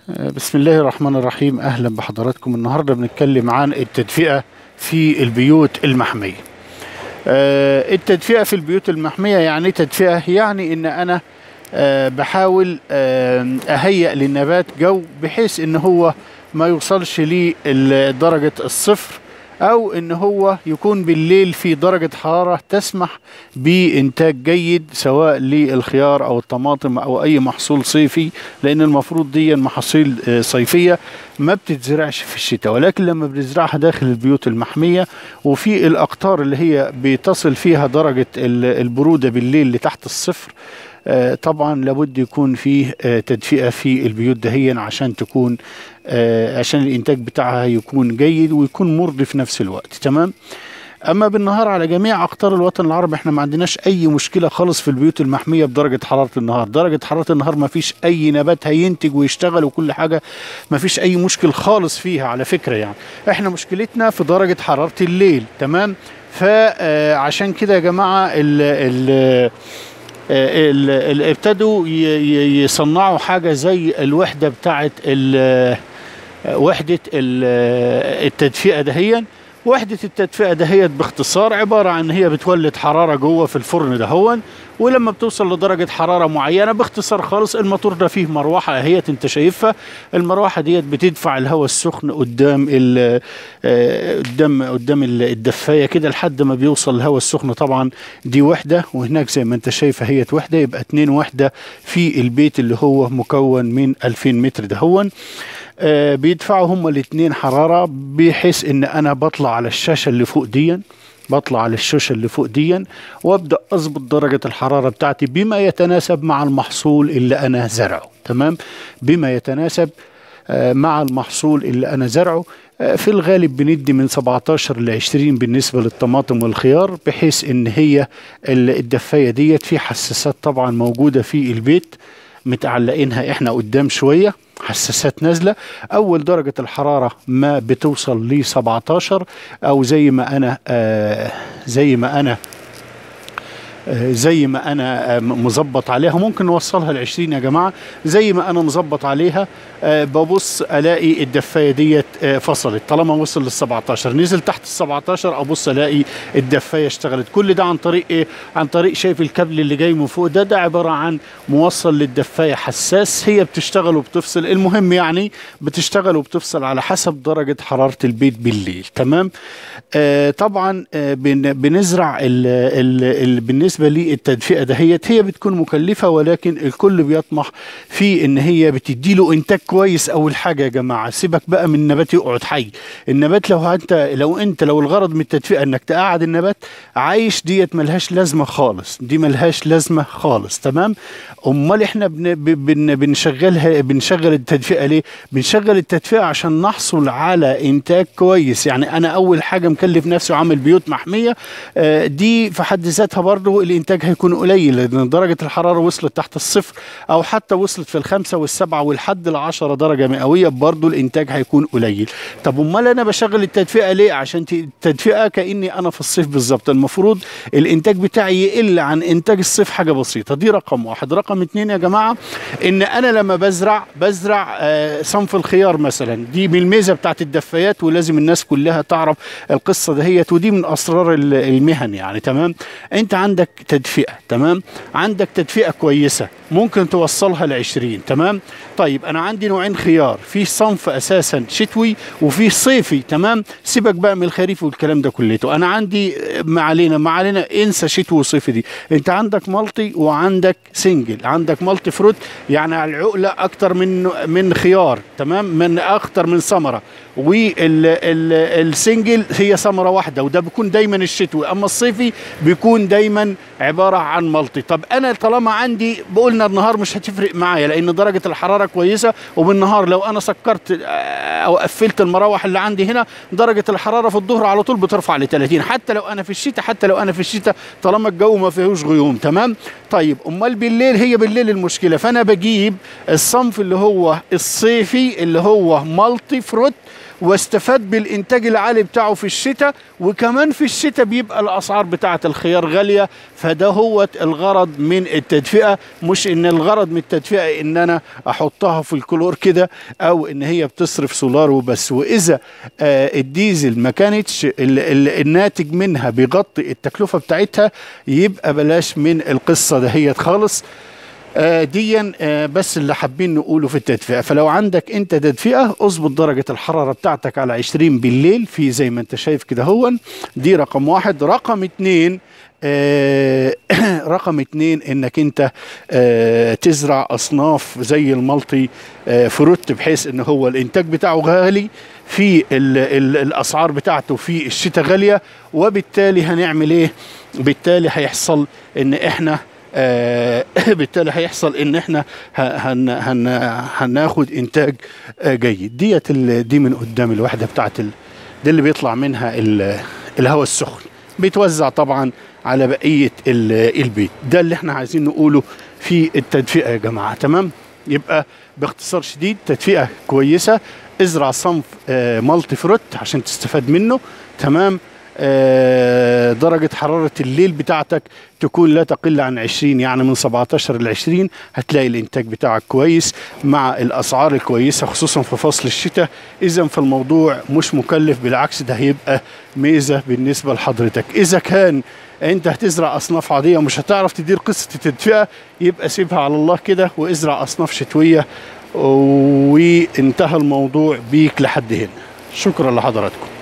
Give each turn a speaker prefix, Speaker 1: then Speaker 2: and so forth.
Speaker 1: بسم الله الرحمن الرحيم اهلا بحضراتكم النهارده بنتكلم عن التدفئه في البيوت المحميه آه، التدفئه في البيوت المحميه يعني تدفئه يعني ان انا آه، بحاول آه، اهيئ للنبات جو بحيث ان هو ما يوصلش لدرجه الصفر او ان هو يكون بالليل في درجه حراره تسمح بانتاج جيد سواء للخيار او الطماطم او اي محصول صيفي لان المفروض دي محاصيل آه، صيفيه ما بتتزرعش في الشتاء ولكن لما بنزرعها داخل البيوت المحميه وفي الاقطار اللي هي بتصل فيها درجه ال- البروده بالليل لتحت الصفر آه، طبعا لابد يكون فيه آه، تدفئه في البيوت دهيا عشان تكون آه، عشان الانتاج بتاعها يكون جيد ويكون مرضي في نفس الوقت تمام اما بالنهار على جميع اقطار الوطن العربي احنا ما عندناش اي مشكله خالص في البيوت المحميه بدرجه حراره النهار درجه حراره النهار ما فيش اي نبات هينتج ويشتغل وكل حاجه ما فيش اي مشكل خالص فيها على فكره يعني احنا مشكلتنا في درجه حراره الليل تمام فعشان كده يا جماعه ال ال ال- ال- ابتدوا ي- ي- يصنعوا حاجه زي الوحده بتاعت ال- وحده ال- التدفئه دهيا وحدة التدفئة دهيت باختصار عبارة عن هي بتولد حرارة جوه في الفرن دهون ولما بتوصل لدرجة حرارة معينة باختصار خالص الموتور ده فيه مروحة اهيت انت شايفها المروحة ديت بتدفع الهواء السخن قدام ال آه، قدام قدام ال- الدفاية كده لحد ما بيوصل الهواء السخن طبعا دي وحدة وهناك زي ما انت شايفة هي وحدة يبقى اتنين وحدة في البيت اللي هو مكون من 2000 متر دهون آه، بيدفعوا هما الاثنين حرارة بحيث ان انا بطلع على الشاشة اللي فوق ديا بطلع على الشاشة اللي فوق ديا وابدأ اظبط درجة الحرارة بتاعتي بما يتناسب مع المحصول اللي انا زرعه تمام بما يتناسب آه، مع المحصول اللي انا زرعه آه، في الغالب بندي من 17 ل 20 بالنسبة للطماطم والخيار بحيث ان هي ال- الدفاية ديت في حساسات طبعا موجودة في البيت متعلقينها احنا قدام شويه حساسات نازله اول درجه الحراره ما بتوصل ل 17 او زي ما انا آه زي ما انا آه، زي ما انا آه، م- مظبط عليها ممكن نوصلها ل 20 يا جماعه زي ما انا مظبط عليها آه، ببص الاقي الدفايه ديت آه، فصلت طالما وصل لل 17 نزل تحت ال 17 ابص الاقي الدفايه اشتغلت كل ده عن طريق ايه عن طريق شايف الكابل اللي جاي من فوق ده ده عباره عن موصل للدفايه حساس هي بتشتغل وبتفصل المهم يعني بتشتغل وبتفصل على حسب درجه حراره البيت بالليل تمام آه طبعا آه بن بنزرع ال ال ال بالنسبه للتدفئه دهيت هي بتكون مكلفه ولكن الكل بيطمح في ان هي بتدي له انتاج كويس اول حاجه يا جماعه سيبك بقى من النبات يقعد حي النبات لو انت لو انت لو الغرض من التدفئه انك تقعد النبات عايش ديت ملهاش لازمه خالص دي ملهاش لازمه خالص تمام امال احنا بن بن بنشغلها بنشغل التدفئه ليه بنشغل التدفئه عشان نحصل على انتاج كويس يعني انا اول حاجه مكلف نفسي وعامل بيوت محميه آه، دي في حد ذاتها برضه الانتاج هيكون قليل لان درجه الحراره وصلت تحت الصفر او حتى وصلت في الخمسه والسبعه والحد العشرة درجه مئويه برضه الانتاج هيكون قليل طب امال انا بشغل التدفئه ليه عشان ت- التدفئه كاني انا في الصيف بالظبط المفروض الانتاج بتاعي يقل عن انتاج الصيف حاجه بسيطه دي رقم واحد رقم اتنين يا جماعه ان انا لما بزرع بزرع آه، صنف الخيار مثلا دي من الميزه بتاعت الدفايات ولازم الناس كلها تعرف القصه دهيت ودي من اسرار ال- المهن يعني تمام انت عندك تدفئه تمام عندك تدفئه كويسه ممكن توصلها ل 20 تمام طيب انا عندي نوعين خيار في صنف اساسا شتوي وفي صيفي تمام سيبك بقى من الخريف والكلام ده كلته انا عندي آه، ما علينا ما علينا انسى شتوي وصيفي دي انت عندك مالتي وعندك سنجل عندك مالتي فروت يعني على العقله اكتر من من خيار تمام من اكتر من ثمره والسنجل هي ثمره واحده وده بيكون دايما الشتوي اما الصيفي بيكون دايما عباره عن ملطي طب انا طالما عندي بقولنا النهار مش هتفرق معايا لان درجه الحراره كويسه وبالنهار لو انا سكرت آه، او قفلت المراوح اللي عندي هنا درجه الحراره في الظهر على طول بترفع ل 30 حتى لو انا في الشتاء حتى لو انا في الشتاء طالما الجو ما فيهوش غيوم تمام طيب امال بالليل هي بالليل المشكله فانا بجيب الصنف اللي هو الصيفي اللي هو مالتي فروت واستفاد بالانتاج العالي بتاعه في الشتاء وكمان في الشتاء بيبقى الاسعار بتاعه الخيار غاليه فده هو الغرض من التدفئه مش ان الغرض من التدفئه ان انا احطها في الكلور كده او ان هي بتصرف سولار وبس واذا آه الديزل ما كانتش ال- ال- الناتج منها بيغطي التكلفه بتاعتها يبقى بلاش من القصه دهيت خالص آه، ديا آه، بس اللي حابين نقوله في التدفئه فلو عندك انت تدفئه اظبط درجه الحراره بتاعتك على 20 بالليل في زي ما انت شايف كده هو دي رقم واحد رقم اتنين آه، رقم اتنين انك انت آه، تزرع اصناف زي المالتي آه، فروت بحيث ان هو الانتاج بتاعه غالي في ال ال الاسعار بتاعته في الشتاء غاليه وبالتالي هنعمل ايه بالتالي هيحصل ان احنا آه، بالتالي هيحصل ان احنا ه- هن هن هناخد انتاج آه، جيد ديت ال- دي من قدام الوحده بتاعت ال- دي اللي بيطلع منها ال- الهواء السخن بيتوزع طبعا على بقيه ال- البيت ده اللي احنا عايزين نقوله في التدفئه يا جماعه تمام يبقى باختصار شديد تدفئه كويسه ازرع صنف آه، مالتي فروت عشان تستفاد منه تمام آه، درجة حرارة الليل بتاعتك تكون لا تقل عن 20 يعني من 17 ل 20 هتلاقي الإنتاج بتاعك كويس مع الأسعار الكويسة خصوصا في فصل الشتاء إذا فالموضوع مش مكلف بالعكس ده هيبقى ميزة بالنسبة لحضرتك إذا كان أنت هتزرع أصناف عادية مش هتعرف تدير قصة التدفئة يبقى سيبها على الله كده وازرع أصناف شتوية وانتهى الموضوع بيك لحد هنا شكرا لحضراتكم